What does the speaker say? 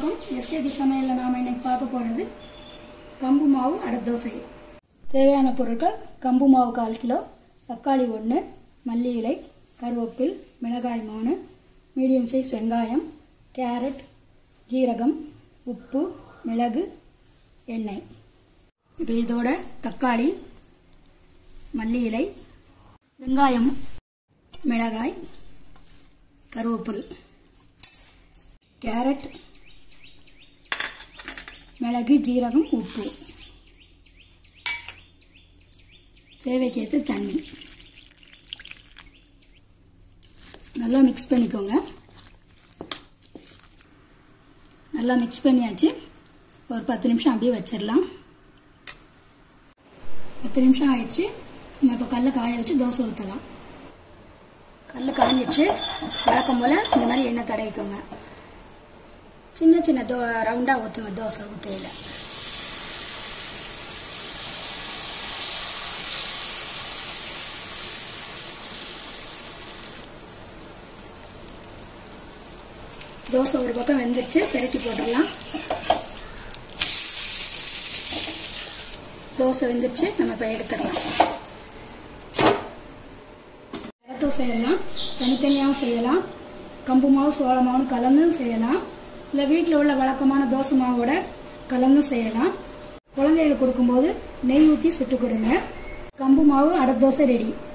வணக்கம் எஸ்கேபி சமையலில் நாம் இன்னைக்கு பார்க்க போகிறது கம்பு மாவு அடை தோசை தேவையான பொருட்கள் கம்பு மாவு கால் கிலோ தக்காளி ஒன்று மல்லி இலை கருவேப்பில் மிளகாய் மூணு மீடியம் சைஸ் வெங்காயம் கேரட் ஜீரகம் உப்பு மிளகு எண்ணெய் இப்போ இதோட தக்காளி மல்லி இலை வெங்காயம் மிளகாய் கருவேப்பில் கேரட் மிளகு ஜீரகம் உப்பு தேவைக்கேற்ற தண்ணி நல்லா மிக்ஸ் பண்ணிக்கோங்க நல்லா மிக்ஸ் பண்ணியாச்சு ஒரு பத்து நிமிஷம் அப்படியே வச்சிடலாம் பத்து நிமிஷம் ஆயிடுச்சு நம்ம இப்போ கல்லை காய வச்சு தோசை ஊற்றலாம் கல் காஞ்சிச்சு வழக்கம் போல் இந்த மாதிரி எண்ணெய் தடவிக்கோங்க சின்ன சின்ன தோ ரவுண்டாக ஊற்றுங்க தோசை ஊற்றையில் தோசை ஒரு பக்கம் வெந்துருச்சு பெருக்கி போட்டுடலாம் தோசை வெந்துருச்சு நம்ம இப்போ எடுத்துடலாம் வெள்ளை தோசை எல்லாம் தனித்தனியாகவும் செய்யலாம் கம்பு மாவு சோள மாவுன்னு கலந்தும் செய்யலாம் இல்லை வீட்டில் உள்ள வழக்கமான தோசை மாவோட கலந்தும் செய்யலாம் குழந்தைகளுக்கு கொடுக்கும்போது நெய் ஊற்றி சுட்டு கொடுங்க கம்பு மாவு அடை தோசை ரெடி